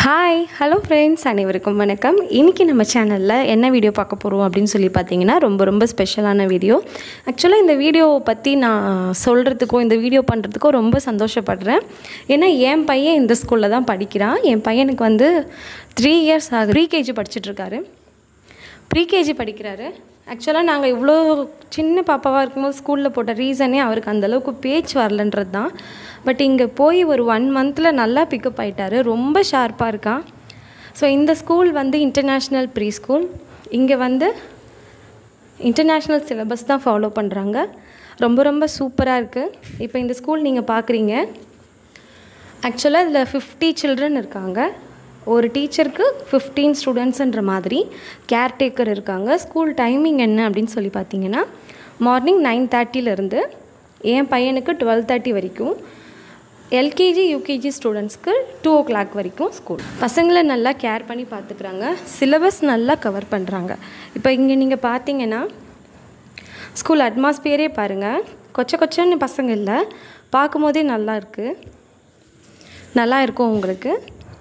hi hello friends அனைவருக்கும் வணக்கம் இன்றைக்கி நம்ம சேனலில் என்ன வீடியோ பார்க்க போகிறோம் அப்படின்னு சொல்லி பார்த்தீங்கன்னா ரொம்ப ரொம்ப ஸ்பெஷலான வீடியோ ஆக்சுவலாக இந்த வீடியோவை பற்றி நான் சொல்கிறதுக்கும் இந்த வீடியோ பண்ணுறதுக்கும் ரொம்ப சந்தோஷப்படுறேன் ஏன்னா என் பையன் இந்த ஸ்கூலில் தான் படிக்கிறான் என் பையனுக்கு வந்து த்ரீ இயர்ஸ் ஆகுது ப்ரீகேஜி படிச்சிட்ருக்காரு ப்ரீகேஜி படிக்கிறாரு ஆக்சுவலாக நாங்கள் இவ்வளோ சின்ன பாப்பாவாக இருக்கும்போது ஸ்கூலில் போட்ட ரீசனே அவருக்கு அந்தளவுக்கு பேச்சு வரலன்றது தான் பட் இங்கே போய் ஒரு ஒன் மந்தில் நல்லா பிக்கப் ஆகிட்டாரு ரொம்ப ஷார்ப்பாக இருக்கான் ஸோ இந்த ஸ்கூல் வந்து இன்டர்நேஷ்னல் ப்ரீ ஸ்கூல் இங்கே வந்து இன்டர்நேஷ்னல் சிலபஸ் தான் ஃபாலோ பண்ணுறாங்க ரொம்ப ரொம்ப சூப்பராக இருக்குது இப்போ இந்த ஸ்கூல் நீங்கள் பார்க்குறீங்க ஆக்சுவலாக இதில் ஃபிஃப்டி சில்ட்ரன் இருக்காங்க ஒரு டீச்சருக்கு ஃபிஃப்டீன் ஸ்டூடெண்ட்ஸுன்ற மாதிரி கேர்டேக்கர் இருக்காங்க ஸ்கூல் டைமிங் என்ன அப்படின்னு சொல்லி பார்த்தீங்கன்னா மார்னிங் நைன் தேர்ட்டிலேருந்து என் பையனுக்கு டுவெல் தேர்ட்டி வரைக்கும் எல்கேஜி யூகேஜி ஸ்டூடெண்ட்ஸ்க்கு டூ ஓ கிளாக் வரைக்கும் ஸ்கூல் பசங்களை நல்லா கேர் பண்ணி பார்த்துக்குறாங்க சிலபஸ் நல்லா கவர் பண்ணுறாங்க இப்போ இங்கே நீங்கள் பார்த்தீங்கன்னா ஸ்கூல் அட்மாஸ்பியரே பாருங்கள் கொச்ச கொச்சன்னு பசங்க இல்லை பார்க்கும்போதே நல்லா இருக்குது நல்லா இருக்கும் உங்களுக்கு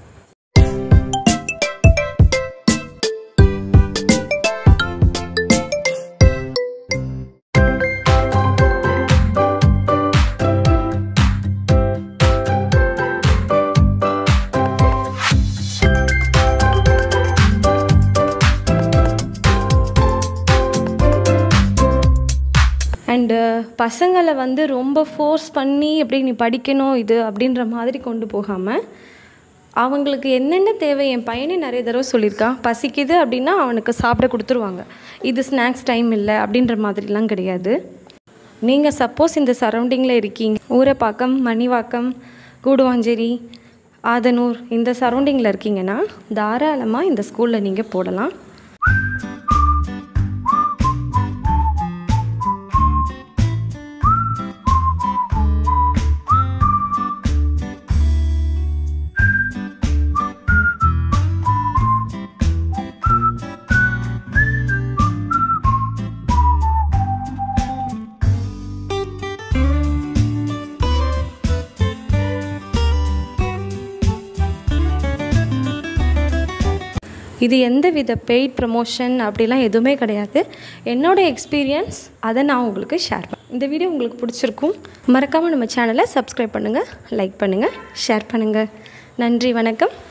அண்டு பசங்களை வந்து ரொம்ப ஃபோர்ஸ் பண்ணி எப்படி நீ படிக்கணும் இது அப்படின்ற மாதிரி கொண்டு போகாமல் அவங்களுக்கு என்னென்ன தேவை என் பையனே நிறைய தடவை சொல்லியிருக்கான் பசிக்குது அப்படின்னா அவனுக்கு சாப்பிட கொடுத்துருவாங்க இது ஸ்நாக்ஸ் டைம் இல்லை அப்படின்ற மாதிரிலாம் கிடையாது நீங்கள் சப்போஸ் இந்த சரௌண்டிங்கில் இருக்கீங்க ஊரப்பாக்கம் மணிவாக்கம் கூடுவாஞ்சேரி ஆதனூர் இந்த சரௌண்டிங்கில் இருக்கீங்கன்னா தாராளமாக இந்த ஸ்கூலில் நீங்கள் போடலாம் இது எந்த வித பெய்ட் ப்ரமோஷன் அப்படிலாம் எதுவுமே கிடையாது என்னோடய எக்ஸ்பீரியன்ஸ் அதை நான் உங்களுக்கு ஷேர் பண்ணேன் இந்த வீடியோ உங்களுக்கு பிடிச்சிருக்கும் மறக்காமல் நம்ம சேனலை சப்ஸ்கிரைப் பண்ணுங்கள் லைக் பண்ணுங்கள் ஷேர் பண்ணுங்கள் நன்றி வணக்கம்